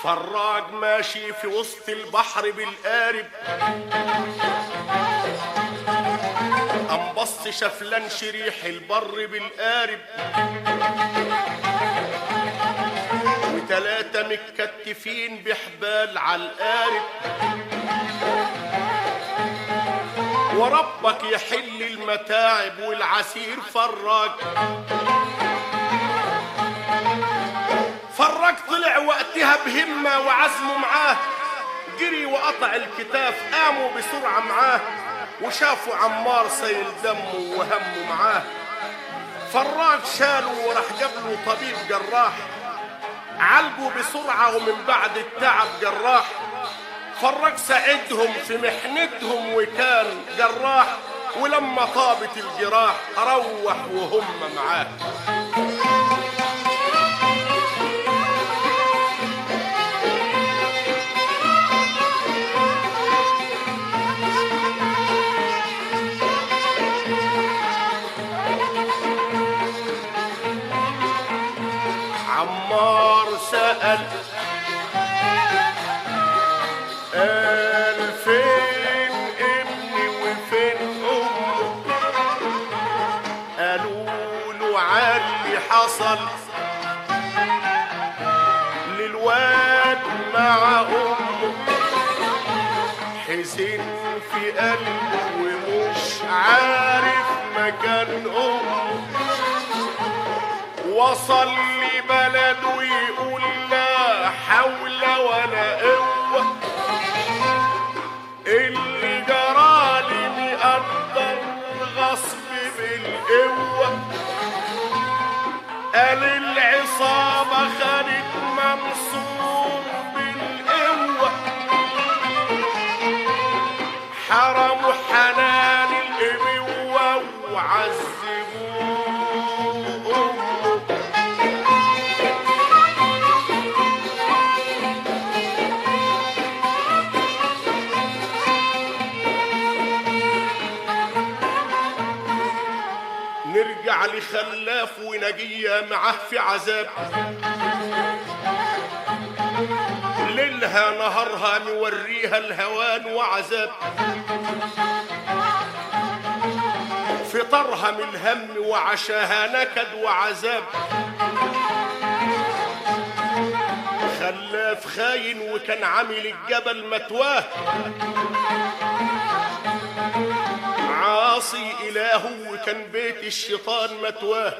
فراج ماشي في وسط البحر بالقارب قام بص شفلان شريح البر بالقارب وتلاتة متكتفين بحبال على القارب وربك يحل المتاعب والعسير فراج فراج طلع وقتها بهمة وعزمه معاه جري وقطع الكتاف قاموا بسرعة معاه وشافوا عمار سيل دمه وهمه معاه فراج شاله وراح جاب له طبيب جراح عالجه بسرعة ومن بعد التعب جراح فراج ساعدهم في محنتهم وكان جراح ولما طابت الجراح روح وهم معاه عمار سأل قال فين ابني وفين امه قالوا له علي حصل للواد مع امه حزن في قلبه ومش عارف مكان امه وصل لبلده يقول لا حول ولا قوة اللي جرالي مقدر غصب بالقوة قال العصابة خدت منصور بالقوة حرموا حنان الأبوة وعذبوه أمه نرجع لخلاف ونجية معاه في عذاب ليلها نهارها نوريها الهوان وعذاب فطرها من الهم وعشاها نكد وعذاب خلاف خاين وكان عامل الجبل متواه عاصي إلهه وكان بيت الشيطان متواه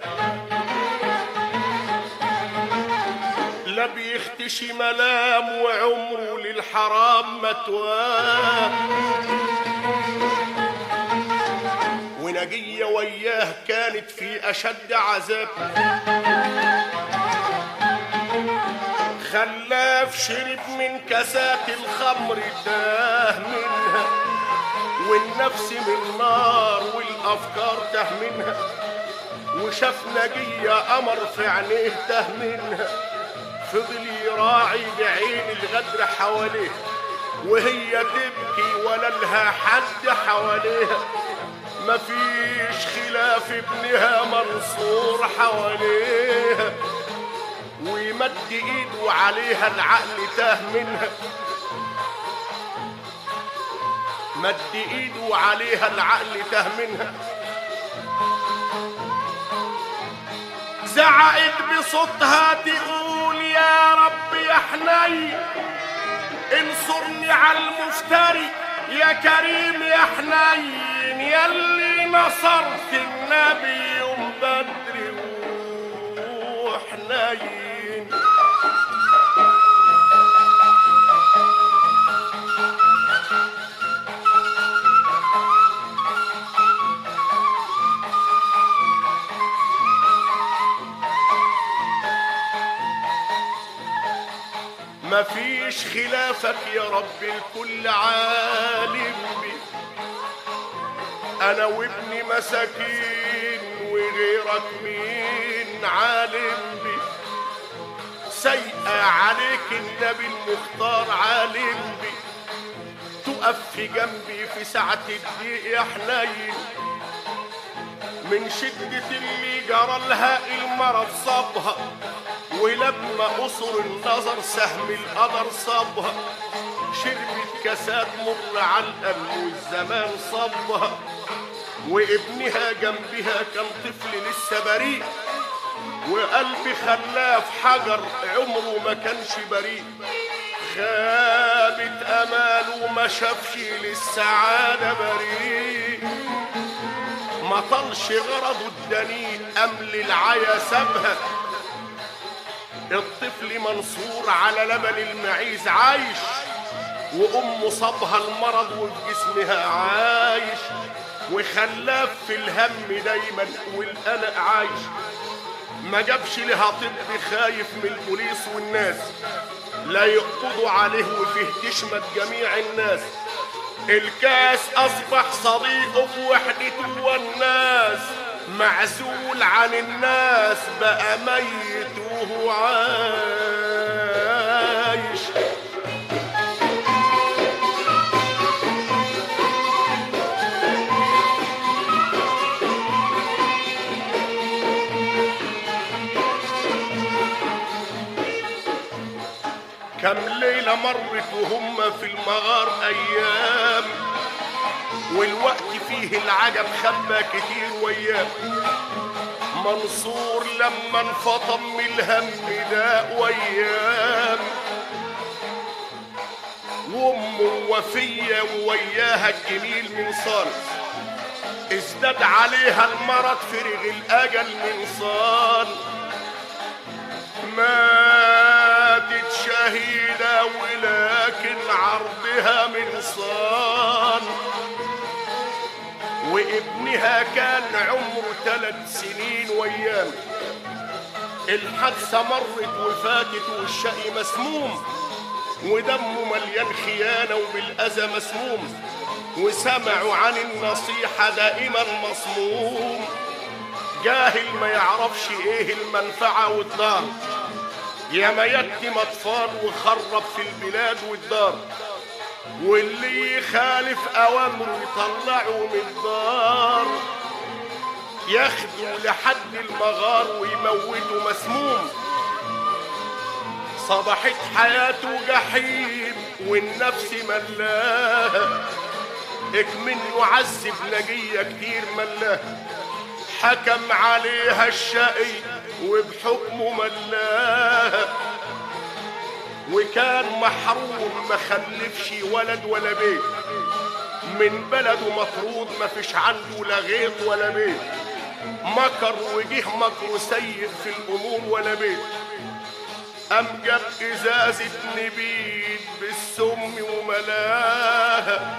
لا بيختشي ملام وعمره للحرام متواه ونجية وياه كانت في أشد عذاب خلاف شرب من كاسات الخمر تاه منها والنفس من نار والافكار تاه منها وشاف نجية قمر في عينيه تاه منها فضل يراعي بعين الغدر حواليه وهي تبكي ولا لها حد حواليها مفيش خلاف ابنها منصور حواليها ويمد ايده عليها العقل تاه منها مد ايده عليها العقل تاه منها زعقت بصوتها تقول يا رب يا حنين انصرني على المفتري يا كريم يا حنين يلي نصرت النبي يوم بدر وحنين مفيش خلافك يا رب الكل عالم بي انا وابني مساكين وغيرك مين عالم بي سيئة عليك النبي المختار عالم بي تقف في جنبي في ساعة الضيق يا حنين من شدة اللي جرى لها المرض صابها ولما قصر النظر سهم القدر صابها شربت كاسات مر على الأم والزمان صابها وابنها جنبها كان طفل لسه بريء وقلبي خلاف حجر عمره ما كانش بريء خابت اماله ما شافش للسعاده بريء ما طلش غرضه الدنيء امل العيا سابها الطفل منصور على لبن المعيز عايش وامه صابها المرض وفي جسمها عايش وخلاف في الهم دايما والقلق عايش ما جابش لها طب خايف من البوليس والناس لا يقبضوا عليه وفيه تشمت جميع الناس الكاس اصبح صديقه في وحدته والناس معزول عن الناس بقى ميت وهو عايش كم ليلة مرت وهم في المغار أيام والوقت فيه العجب خبى كتير وياه منصور لما انفطم من الهم ده ويام وامه وفية ووياها الجميل من صالح ازداد عليها المرض فرغ الاجل من صال ماتت شهيدة ولكن عرضها من صان وابنها كان عمره ثلاث سنين وايام الحادثة مرت وفاتت والشقي مسموم ودمه مليان خيانة وبالأذى مسموم وسمعوا عن النصيحة دائما مصموم جاهل ما يعرفش ايه المنفعة والضار يا ما يتم اطفال وخرب في البلاد والدار واللي يخالف اوامره يطلعوا من الدار ياخدوا لحد المغار ويموتوا مسموم صبحت حياته جحيم والنفس ملاها اكمن يعذب نجية كتير ملاها حكم عليها الشقي وبحكمه ملاها وكان محروم ما خلفش ولد ولا بيت من بلده مطرود ما فيش عنده لا غيط ولا بيت مكر وجه مكر سيء في الامور ولا بيت قام جاب ازازه نبيد بالسم وملاها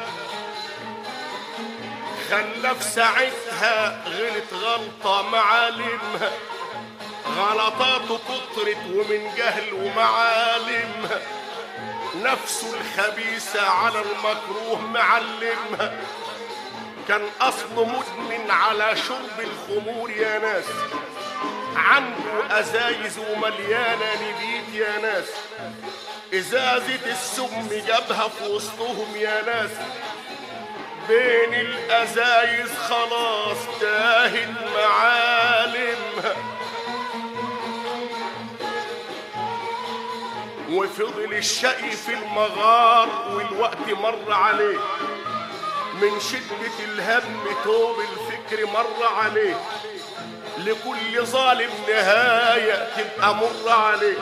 خلف ساعتها غلط غلطه معالمها غلطاته كترت ومن جهل ومعالمها نفسه الخبيثة على المكروه معلمها كان أصله مدمن على شرب الخمور يا ناس عنده أزايز ومليانة نبيت يا ناس إزازة السم جابها في وسطهم يا ناس بين الأزايز خلاص تاه المعالمها وفضل الشقي في المغار والوقت مر عليه من شدة الهم توب الفكر مر عليه لكل ظالم نهاية تبقى مر عليه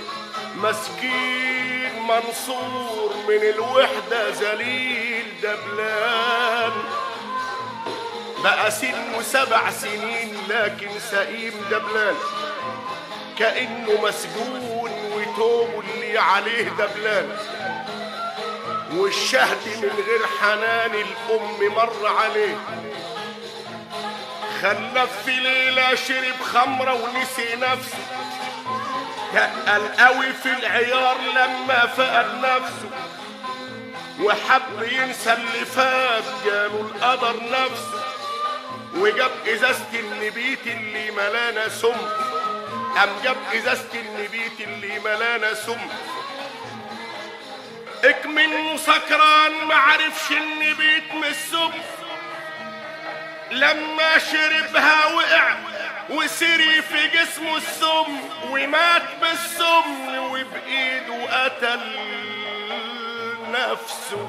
مسكين منصور من الوحدة ذليل دبلان بقى سنه سبع سنين لكن سئيم دبلان كأنه مسجون وتوبه اللي عليه دبلان والشهد من غير حنان الأم مر عليه خلف في ليلة شرب خمرة ونسي نفسه تقل قوي في العيار لما فقد نفسه وحب ينسى اللي فات جاله القدر نفسه وجاب ازازة النبيت اللي ملانا سم قام جاب ازازة النبيت اللي ملانا سم اكمن سكران معرفش النبيت من السم لما شربها وقع وسري في جسمه السم ومات بالسم وبإيده قتل نفسه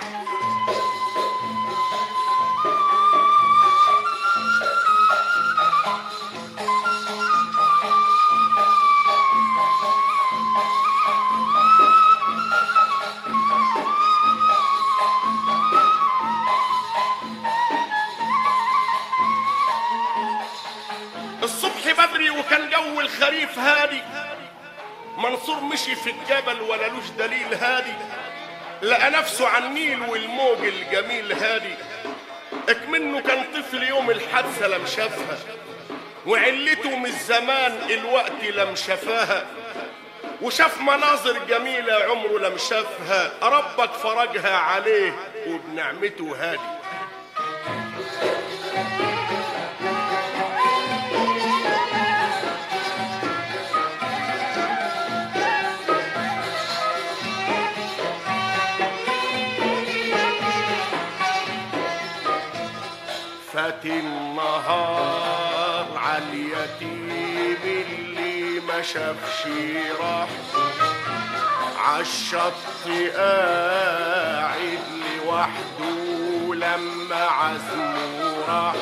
الصبح بدري وكان جو الخريف هادي منصور مشي في الجبل ولا لوش دليل هادي لقى نفسه على النيل والموج الجميل هادي اكمنه كان طفل يوم الحادثة لم شافها وعلته من الزمان الوقت لم شافاها وشاف مناظر جميلة عمره لم شافها ربك فرجها عليه وبنعمته هادي فات النهار عاليتيم اللي ما شافش راح عالشط قاعد لوحده لما عزمه راح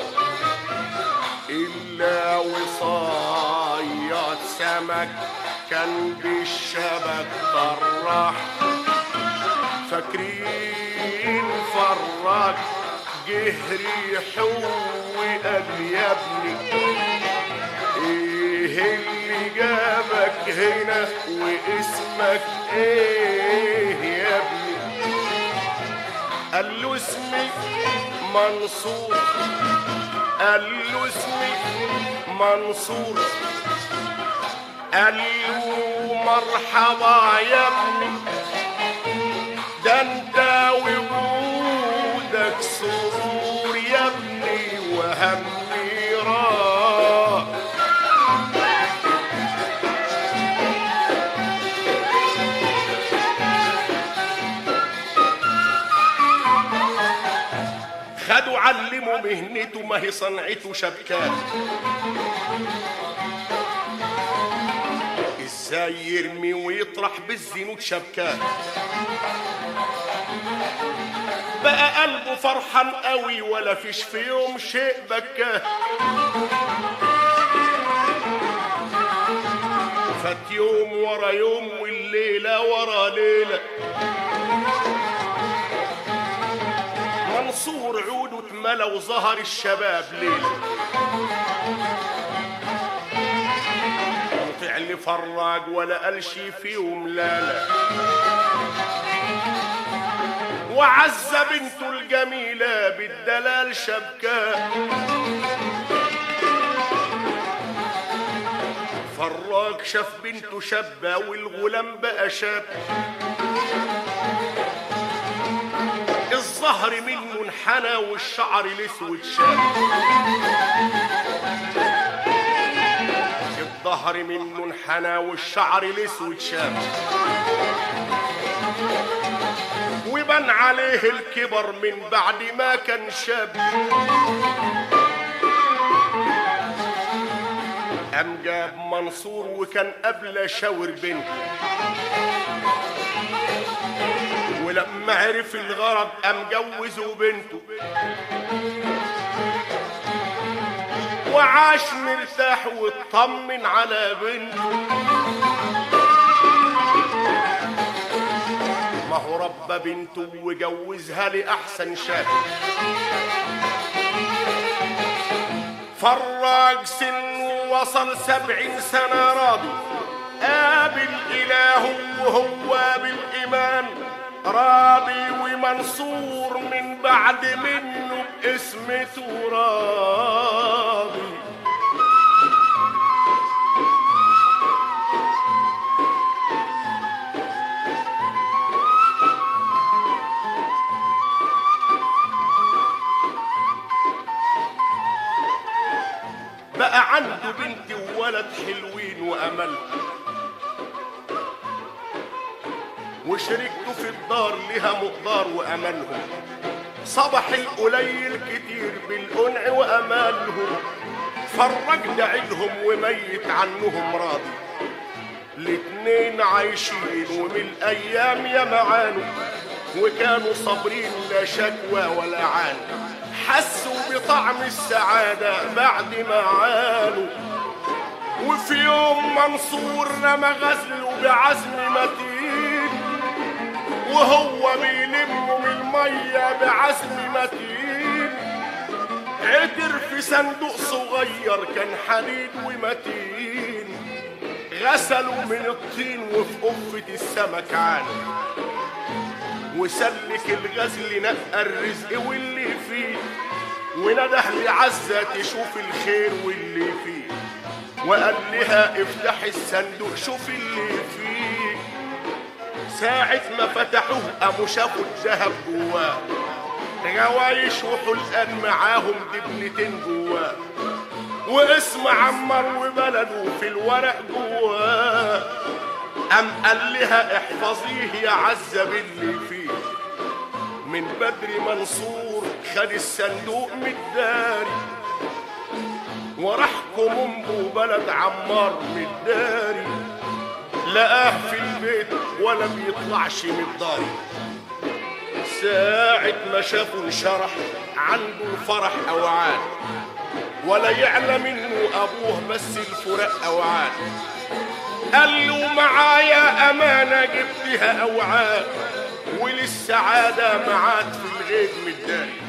إلا وصايد سمك كان بالشبك طراح فاكرين فراج جهري حو قال يا ابني ايه اللي جابك هنا واسمك ايه يا ابني قال له اسمي منصور قال له اسمي منصور قال له مرحبا يا ابني ده انت وجودك سرور يا ابني وهمي راح خدوا علموا مهنته ما هي صنعته شبكات ازاي يرمي ويطرح بالزنود شبكات بقى قلبه فرحان قوي ولا فيش في يوم شيء بكاه فات يوم ورا يوم والليلة ورا ليلة منصور عوده اتملى وظهر الشباب ليلة طلع لي فراج ولا قال شي فيهم لا لا وعز بنته الجميلة بالدلال شبكاه فراج شاف بنته شابة والغلام بقى شاب الظهر منه انحنى والشعر الاسود شاب الظهر منه انحنى والشعر الاسود شاب وبان عليه الكبر من بعد ما كان شاب قام جاب منصور وكان قبل شاور بنته ولما عرف الغرض قام جوزه بنته وعاش مرتاح واطمن على بنته ما هو ربى بنته وجوزها لأحسن شاب فراج سن وصل سبعين سنة راضي قابل إله وهو بالإيمان راضي ومنصور من بعد منه باسمته راضي بقى عنده بنت وولد حلوين وامل وشركته في الدار لها مقدار واملهم صبح القليل كتير بالقنع وامالهم فرج دعيلهم وميت عنهم راضي الاتنين عايشين ومن الايام يا معانوا وكانوا صابرين لا شكوى ولا عان حسوا بطعم السعادة بعد ما عانوا وفي يوم منصور رمى غزله بعزم متين وهو بيلم من المية بعزم متين عثر في صندوق صغير كان حديد ومتين غسلوا من الطين وفي قفة السمك عانوا وسلك الغزل نقى الرزق واللي فيه ونده لعزة تشوف الخير واللي فيه وقال لها افتح الصندوق شوف اللي فيه ساعة ما فتحوه قاموا شافوا الذهب جواه غوايش وحلقان معاهم دبلتين جواه واسم عمر وبلده في الورق جواه قام قال لها احفظيه يا عزة باللي فيه من بدر منصور خد الصندوق من الداري وراح كومومبو بلد عمار من الداري لقاه في البيت ولا بيطلعش من الداري ساعة ما شافه انشرح عنده فرح أوعاد ولا يعلم انه ابوه بس الفراق اوعاد قال له معايا امانه جبتها اوعاد وللسعاده معاد في الغيب متداري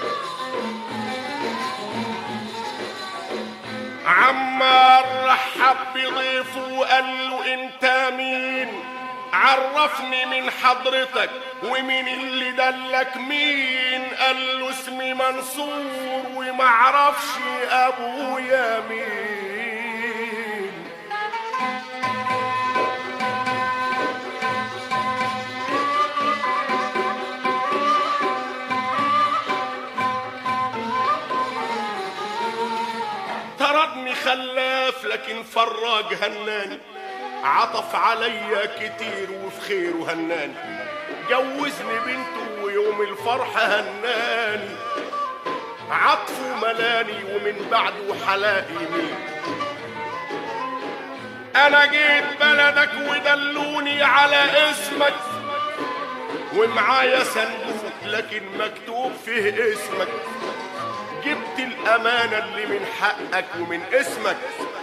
عمار رحب بضيفه وقال له انت مين عرفني من حضرتك ومين اللي دلك مين قال له اسمي منصور ومعرفش ابويا مين طردني خلاف لكن فراج هناني عطف عليا كتير وفي خير وهناني جوزني بنته ويوم الفرحة هناني عطفه ملاني ومن بعده حلاقي مين انا جيت بلدك ودلوني على اسمك ومعايا صندوق لكن مكتوب فيه اسمك جبت الامانه اللي من حقك ومن اسمك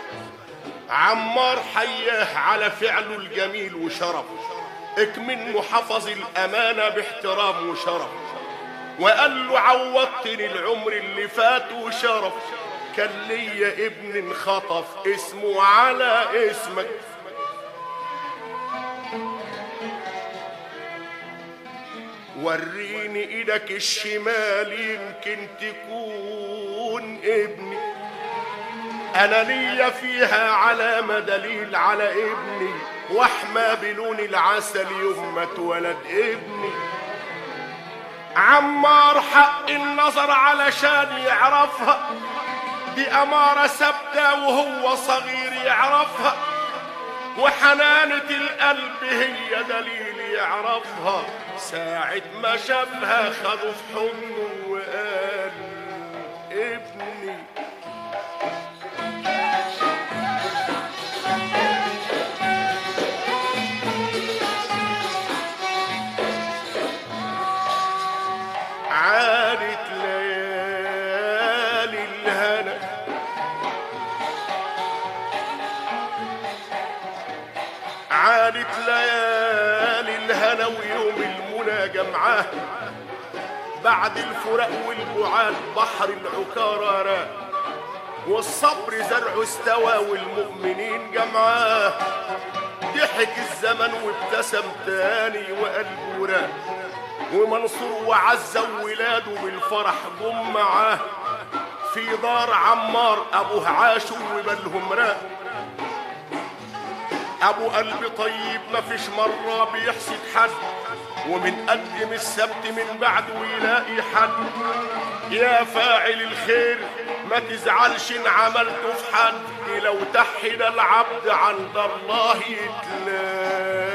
عمار حياه على فعله الجميل وشرف اكمن حفظ الامانه باحترام وشرف وقال له عوضتني العمر اللي فات وشرف كان ليا ابن انخطف اسمه على اسمك وريني ايدك الشمال يمكن تكون ابني انا ليا فيها علامة دليل على ابني واحمى بلون العسل يوم ما اتولد ابني عمار حق النظر علشان يعرفها دي أمارة ثابتة وهو صغير يعرفها وحنانة القلب هي دليل يعرفها ساعة ما شافها خده في حضنه وقال ابني عادت ليالي الهنا عادت ليالي الهنا ويوم المنى جمعاه بعد الفراق والبعاد بحر العكارة راق والصبر زرعه استوى والمؤمنين جمعاه ضحك الزمن وابتسم تاني وقلبه راق ومنصور وعزة وولاده بالفرح جم معاه في دار عمار ابوه عاشوا وبالهم راق ابو قلب طيب ما فيش مرة بيحسد حد ومن قدم السبت من بعده يلاقي حد يا فاعل الخير ما تزعلش ان عملته في حد لو تحد العبد عند الله يتلاقي